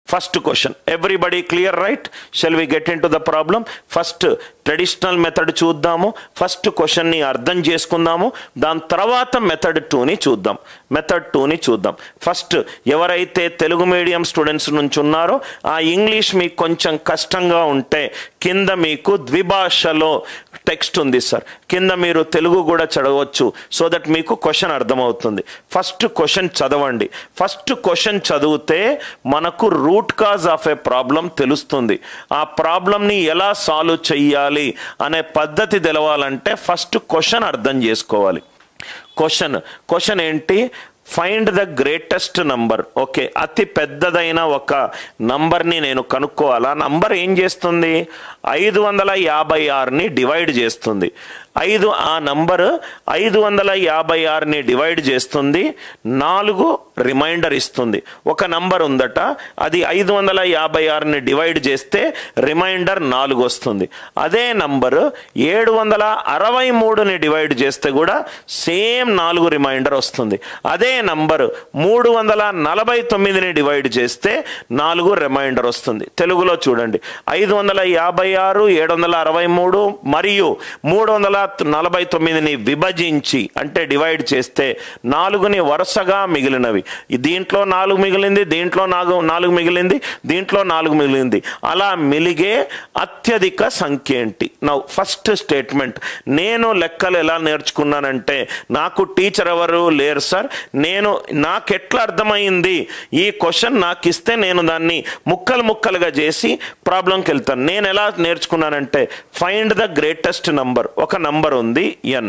first question everybody clear right shall we get into the problem first traditional method చూద్దాము first క్వశ్చన్ని అర్థం చేసుకుందాము దాని తర్వాత మెథడ్ టూని చూద్దాం మెథడ్ టూని చూద్దాం ఫస్ట్ ఎవరైతే తెలుగు మీడియం స్టూడెంట్స్ నుంచి ఉన్నారో ఆ ఇంగ్లీష్ మీకు కొంచెం కష్టంగా ఉంటే కింద మీకు ద్విభాషలో టెక్స్ట్ ఉంది సార్ కింద మీరు తెలుగు కూడా చదవచ్చు సో దట్ మీకు క్వశ్చన్ అర్థమవుతుంది ఫస్ట్ క్వశ్చన్ చదవండి ఫస్ట్ క్వశ్చన్ చదివితే మనకు root cause of a problem తెలుస్తుంది ఆ ప్రాబ్లంని ఎలా సాల్వ్ చెయ్యాలి అనే పద్ధతి తెలవాలంటే ఫస్ట్ క్వశ్చన్ అర్థం చేసుకోవాలి క్వశ్చన్ క్వశ్చన్ ఏంటి find the greatest number okay అతి పెద్దదైన ఒక నంబర్ని నేను కనుక్కోవాలా నంబర్ ఏం చేస్తుంది ఐదు వందల యాభై ఆరుని డివైడ్ చేస్తుంది ఐదు ఆ నంబర్ ఐదు వందల యాభై ఆరుని డివైడ్ చేస్తుంది నాలుగు రిమైండర్ ఇస్తుంది ఒక నంబర్ ఉందట అది ఐదు వందల యాభై ఆరుని డివైడ్ చేస్తే రిమైండర్ నాలుగు వస్తుంది అదే నంబర్ ఏడు వందల అరవై మూడుని డివైడ్ చేస్తే కూడా సేమ్ నాలుగు రిమైండర్ వస్తుంది అదే నంబర్ మూడు వందల నలభై తొమ్మిదిని డివైడ్ చేస్తే నాలుగు రిమైండర్ వస్తుంది తెలుగులో చూడండి ఐదు వందల యాభై ఆరు ఏడు వందల అరవై మూడు మరియు మూడు వందల నలభై తొమ్మిదిని విభజించి అంటే డివైడ్ చేస్తే నాలుగుని వరుసగా మిగిలినవి ఈ దీంట్లో నాలుగు మిగిలింది దీంట్లో నాలుగు నాలుగు మిగిలింది దీంట్లో నాలుగు మిగిలింది అలా మిలిగే అత్యధిక సంఖ్య ఏంటి నా ఫస్ట్ స్టేట్మెంట్ నేను లెక్కలు ఎలా నేర్చుకున్నానంటే నాకు టీచర్ ఎవరు లేరు సార్ నేను నాకు ఎట్లా అర్థమైంది ఈ క్వశ్చన్ నాకు ఇస్తే నేను దాన్ని ముక్కలు ముక్కలుగా చేసి ప్రాబ్లంకి వెళ్తాను నేను ఎలా నేర్చుకున్నానంటే ఫైండ్ ద గ్రేటెస్ట్ నంబర్ ఒక నంబర్ ఉంది ఎన్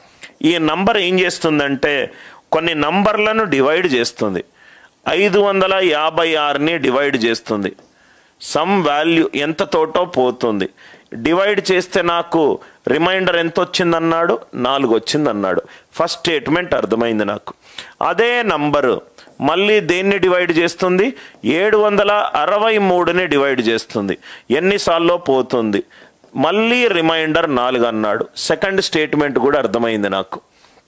ఈ నంబర్ ఏం చేస్తుందంటే కొన్ని నంబర్లను డివైడ్ చేస్తుంది ఐదు వందల యాభై ఆరుని డివైడ్ చేస్తుంది సమ్ వాల్యూ ఎంత తోటో పోతుంది డివైడ్ చేస్తే నాకు రిమైండర్ ఎంత వచ్చిందన్నాడు నాలుగు వచ్చిందన్నాడు ఫస్ట్ స్టేట్మెంట్ అర్థమైంది నాకు అదే నంబరు మళ్ళీ దేన్ని డివైడ్ చేస్తుంది ఏడు వందల అరవై మూడుని డివైడ్ చేస్తుంది ఎన్నిసార్లు పోతుంది మళ్ళీ రిమైండర్ నాలుగు అన్నాడు సెకండ్ స్టేట్మెంట్ కూడా అర్థమైంది నాకు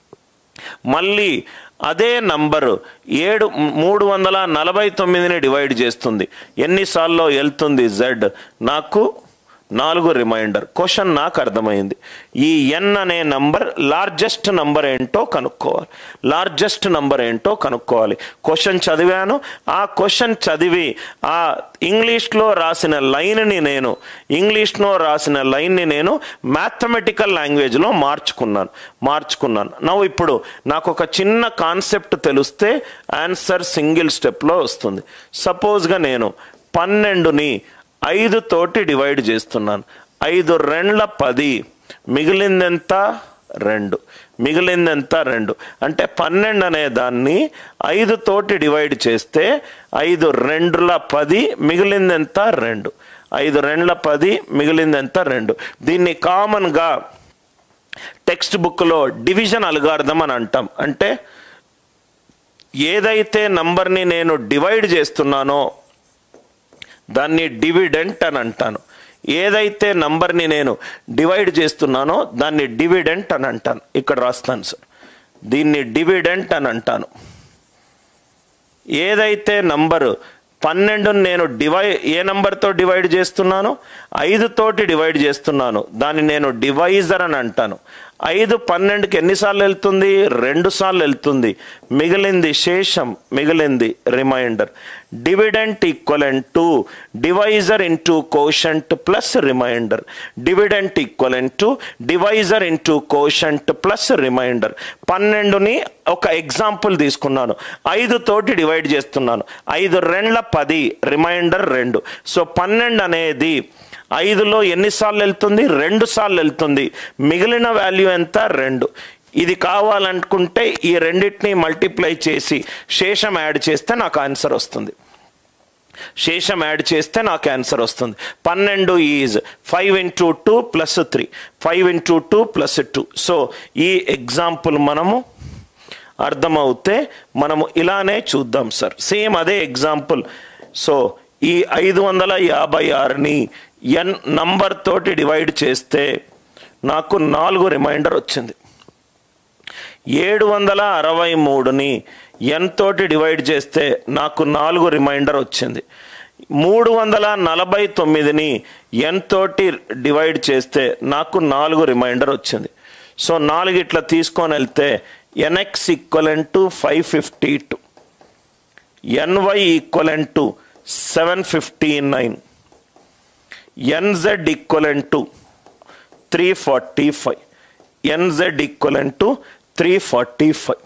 మళ్ళీ అదే నంబరు ఏడు మూడు వందల నలభై తొమ్మిదిని డివైడ్ చేస్తుంది ఎన్నిసార్లు వెళ్తుంది జెడ్ నాకు నాలుగు రిమైండర్ క్వశ్చన్ నాకు అర్థమైంది ఈ ఎన్ అనే నంబర్ లార్జెస్ట్ నంబర్ ఏంటో కనుక్కోవాలి లార్జెస్ట్ నంబర్ ఏంటో కనుక్కోవాలి క్వశ్చన్ చదివాను ఆ క్వశ్చన్ చదివి ఆ ఇంగ్లీష్లో రాసిన లైన్ని నేను ఇంగ్లీష్లో రాసిన లైన్ని నేను మ్యాథమెటికల్ లాంగ్వేజ్లో మార్చుకున్నాను మార్చుకున్నాను నవ్వు ఇప్పుడు నాకు ఒక చిన్న కాన్సెప్ట్ తెలిస్తే ఆన్సర్ సింగిల్ స్టెప్లో వస్తుంది సపోజ్గా నేను పన్నెండుని ఐదు తోటి డివైడ్ చేస్తున్నాను ఐదు రెండ్ల పది మిగిలిందెంత రెండు మిగిలిందెంత రెండు అంటే పన్నెండు అనే దాన్ని ఐదు తోటి డివైడ్ చేస్తే ఐదు రెండుల పది మిగిలిందెంత రెండు ఐదు రెండ్ల పది మిగిలిందెంత రెండు దీన్ని కామన్గా టెక్స్ట్ బుక్లో డివిజన్ అల్గార్థం అని అంటాం అంటే ఏదైతే నంబర్ని నేను డివైడ్ చేస్తున్నానో దాన్ని డివిడెంట్ అని అంటాను ఏదైతే నంబర్ని నేను డివైడ్ చేస్తున్నానో దాన్ని డివిడెంట్ అని అంటాను ఇక్కడ రాస్తాను సార్ దీన్ని డివిడెంట్ అని అంటాను ఏదైతే నంబరు పన్నెండుని నేను డివై ఏ నంబర్తో డివైడ్ చేస్తున్నాను ఐదు తోటి డివైడ్ చేస్తున్నాను దాన్ని నేను డివైజర్ అని అంటాను ఐదు పన్నెండుకి ఎన్నిసార్లు వెళ్తుంది రెండు సార్లు వెళ్తుంది మిగిలింది శేషం మిగిలింది remainder dividend equivalent to divisor into quotient plus remainder dividend equivalent to divisor into quotient plus remainder పన్నెండుని ఒక ఎగ్జాంపుల్ తీసుకున్నాను ఐదు తోటి డివైడ్ చేస్తున్నాను ఐదు రెండ్ల పది రిమైండర్ రెండు సో పన్నెండు అనేది ఐదులో ఎన్నిసార్లు వెళ్తుంది రెండు సార్లు వెళ్తుంది మిగిలిన వాల్యూ ఎంత రెండు ఇది కావాలనుకుంటే ఈ రెండింటిని మల్టిప్లై చేసి శేషం యాడ్ చేస్తే నాకు ఆన్సర్ వస్తుంది శేషం యాడ్ చేస్తే నాకు ఆన్సర్ వస్తుంది పన్నెండు is five into two plus three five into two plus two so ఈ ఎగ్జాంపుల్ మనము అర్థమవుతే మనము ఇలానే చూద్దాం సార్ సేమ్ అదే ఎగ్జాంపుల్ సో ఈ ఐదు వందల యాభై ఆరుని ఎన్ నంబర్ తోటి డివైడ్ చేస్తే నాకు నాలుగు రిమైండర్ వచ్చింది ఏడు వందల అరవై మూడుని ఎన్ తోటి డివైడ్ చేస్తే నాకు నాలుగు రిమైండర్ వచ్చింది మూడు వందల నలభై తొమ్మిదిని ఎన్ తోటి డివైడ్ చేస్తే నాకు నాలుగు రిమైండర్ వచ్చింది సో నాలుగు ఇట్లా తీసుకొని వెళ్తే N X equivalent to five fifty two N Y equivalent to seven fifty nine N Z equivalent to three forty five N Z equivalent to three forty five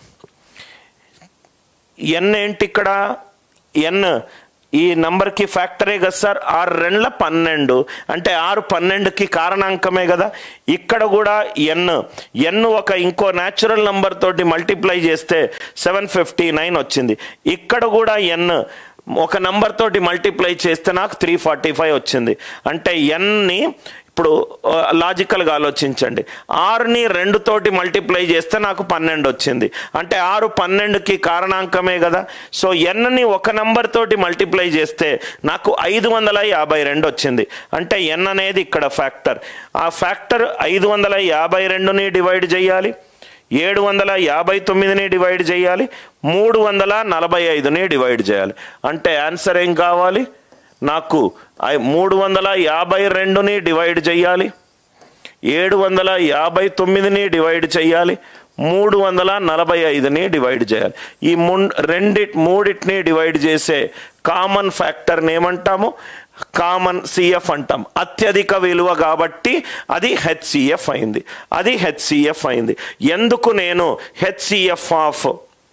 N ఏంటి ఇక్కడ ఎన్ ఈ నంబర్కి ఫ్యాక్టరే కదా సార్ ఆరు రెండ్ల పన్నెండు అంటే ఆరు పన్నెండుకి కారణాంకమే కదా ఇక్కడ కూడా ఎన్ ఎన్ ఒక ఇంకో న్యాచురల్ నంబర్ తోటి మల్టిప్లై చేస్తే సెవెన్ ఫిఫ్టీ నైన్ వచ్చింది ఇక్కడ కూడా ఎన్ ఒక నంబర్ తోటి మల్టిప్లై చేస్తే నాకు త్రీ ఫార్టీ ఫైవ్ వచ్చింది అంటే ఎన్ని ఇప్పుడు లాజికల్గా ఆలోచించండి ఆరుని రెండు తోటి మల్టిప్లై చేస్తే నాకు పన్నెండు వచ్చింది అంటే ఆరు పన్నెండుకి కారణాంకమే కదా సో ఎన్ని ఒక నంబర్ తోటి మల్టిప్లై చేస్తే నాకు ఐదు వందల యాభై రెండు వచ్చింది అంటే ఎన్ అనేది ఇక్కడ ఫ్యాక్టర్ ఆ ఫ్యాక్టర్ ఐదు వందల యాభై రెండుని డివైడ్ చేయాలి ఏడు వందల యాభై తొమ్మిదిని డివైడ్ చేయాలి మూడు వందల నలభై ఐదుని డివైడ్ చేయాలి అంటే ఆన్సర్ ఏం కావాలి నాకు ఐ- మూడు వందల యాభై రెండుని డివైడ్ చేయాలి ఏడు వందల యాభై తొమ్మిదిని డివైడ్ చేయాలి మూడు వందల నలభై ఐదుని డివైడ్ చేయాలి ఈ మున్ రెండి మూడిటిని డివైడ్ చేసే కామన్ ఫ్యాక్టర్ని ఏమంటాము కామన్ సిఎఫ్ అంటాం అత్యధిక విలువ కాబట్టి అది హెచ్సిఎఫ్ అయింది అది హెచ్సిఎఫ్ అయింది ఎందుకు నేను HCF of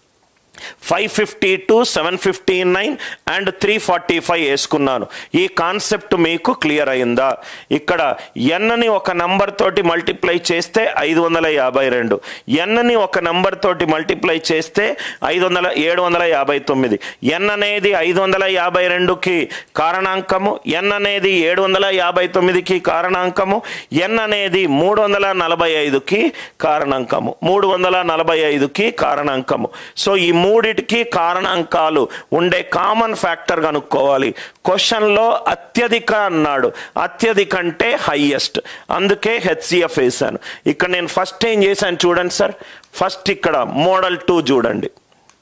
five fifty two seven fifty nine and three forty five వేసుకున్నాను ఈ కాన్సెప్ట్ మీకు క్లియర్ అయిందా ఇక్కడ ఎన్ని ఒక నంబర్ తోటి మల్టిప్లై చేస్తే ఐదు వందల యాభై రెండు ఎన్ని ఒక నంబర్ తోటి మల్టిప్లై చేస్తే ఐదు వందల ఏడు వందల యాభై తొమ్మిది ఎన్ అనేది ఐదు వందల యాభై రెండుకి కారణాంకము ఎన్ అనేది ఏడు వందల యాభై తొమ్మిదికి కారణాంకము ఎన్ అనేది మూడు వందల నలభై ఐదుకి కారణాంకము మూడు వందల నలభై ఐదుకి కారణాంకము సో ఈ మూడిటికి కారణాంకాలు ఉండే కామన్ ఫ్యాక్టర్ కనుక్కోవాలి క్వశ్చన్లో అత్యధిక అన్నాడు అత్యధిక అంటే హైయెస్ట్ అందుకే హెచ్సిఎఫ్ వేసాను ఇక్కడ నేను ఫస్ట్ ఏం చేశాను చూడండి సార్ ఫస్ట్ ఇక్కడ మోడల్ టూ చూడండి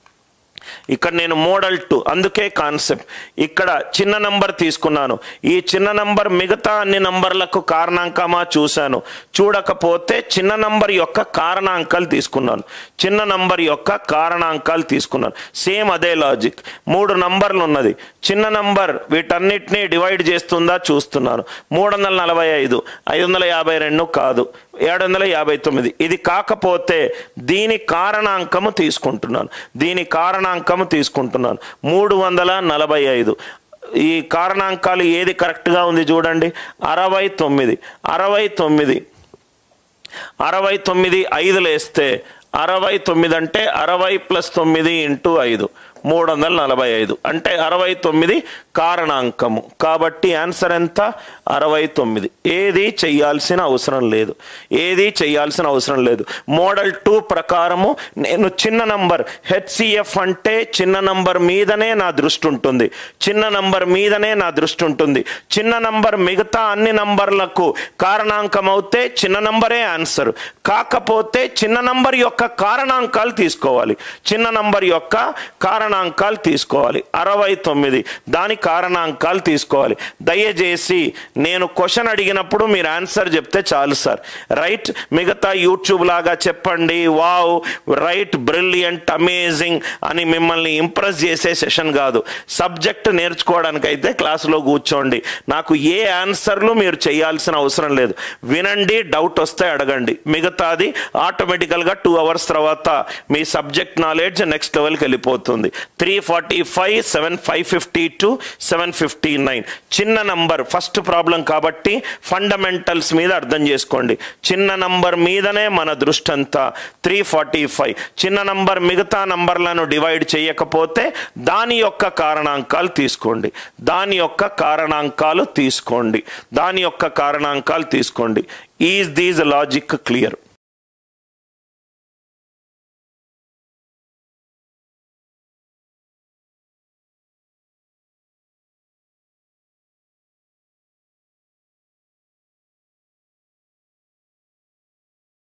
ఇక్కడ నేను మోడల్ టూ అందుకే కాన్సెప్ట్ ఇక్కడ చిన్న నంబర్ తీసుకున్నాను ఈ చిన్న నంబర్ మిగతా అన్ని నంబర్లకు కారణాంకమా చూశాను చూడకపోతే చిన్న నంబర్ యొక్క కారణాంకాలు తీసుకున్నాను చిన్న నంబర్ యొక్క కారణాంకాలు తీసుకున్నాను సేమ్ అదే లాజిక్ మూడు నంబర్లు ఉన్నది చిన్న నంబర్ వీటన్నిటిని డివైడ్ చేస్తుందా చూస్తున్నాను మూడు వందల నలభై ఐదు ఐదు వందల యాభై రెండు కాదు ఏడు వందల యాభై తొమ్మిది ఇది కాకపోతే దీని కారణాంకము తీసుకుంటున్నాను దీని కారణాంకము తీసుకుంటున్నాను మూడు వందల నలభై ఐదు ఈ కారణాంకాలు ఏది కరెక్ట్గా ఉంది చూడండి అరవై తొమ్మిది అరవై తొమ్మిది అరవై తొమ్మిది ఐదులు వేస్తే అరవై తొమ్మిది అంటే అరవై ప్లస్ తొమ్మిది ఇంటూ ఐదు మూడు వందల నలభై ఐదు అంటే అరవై తొమ్మిది కారణాంకము కాబట్టి ఆన్సర్ ఎంత అరవై తొమ్మిది ఏది చెయ్యాల్సిన అవసరం లేదు ఏది చెయ్యాల్సిన అవసరం లేదు మోడల్ టూ ప్రకారము నేను చిన్న నంబర్ హెచ్సిఎఫ్ అంటే చిన్న నంబర్ మీదనే నా దృష్టి ఉంటుంది చిన్న నంబర్ మీదనే నా దృష్టి ఉంటుంది చిన్న నంబర్ మిగతా అన్ని నంబర్లకు కారణాంకం అవుతే చిన్న నంబరే ఆన్సర్ కాకపోతే చిన్న నంబర్ యొక్క కారణాంకాలు తీసుకోవాలి చిన్న నంబర్ యొక్క కారణాంకాలు తీసుకోవాలి అరవై తొమ్మిది దాని కారణాంకాలు తీసుకోవాలి దయచేసి నేను క్వశ్చన్ అడిగినప్పుడు మీరు ఆన్సర్ చెప్తే చాలు సార్ రైట్ మిగతా యూట్యూబ్ లాగా చెప్పండి వావ్ రైట్ బ్రిలియంట్ అమేజింగ్ అని మిమ్మల్ని ఇంప్రెస్ చేసే సెషన్ కాదు సబ్జెక్ట్ నేర్చుకోవడానికైతే క్లాసులో కూర్చోండి నాకు ఏ ఆన్సర్లు మీరు చేయాల్సిన అవసరం లేదు వినండి డౌట్ వస్తే అడగండి మిగతాది ఆటోమేటికల్గా టూ అవర్స్ తర్వాత మీ సబ్జెక్ట్ నాలెడ్జ్ నెక్స్ట్ లెవెల్కి వెళ్ళిపోతుంది three forty five seven five fifty two seven fifty nine చిన్న నంబర్ ఫస్ట్ ప్రాబ్లం కాబట్టి ఫండమెంటల్స్ మీద అర్థం చేసుకోండి చిన్న నంబర్ మీదనే మన దృష్టి అంతా త్రీ ఫార్టీ ఫైవ్ చిన్న నంబర్ మిగతా నంబర్లను డివైడ్ చేయకపోతే దాని యొక్క కారణాంకాలు తీసుకోండి దాని యొక్క కారణాంకాలు తీసుకోండి దాని యొక్క కారణాంకాలు తీసుకోండి ఈజ్ దీస్ లాజిక్ క్లియర్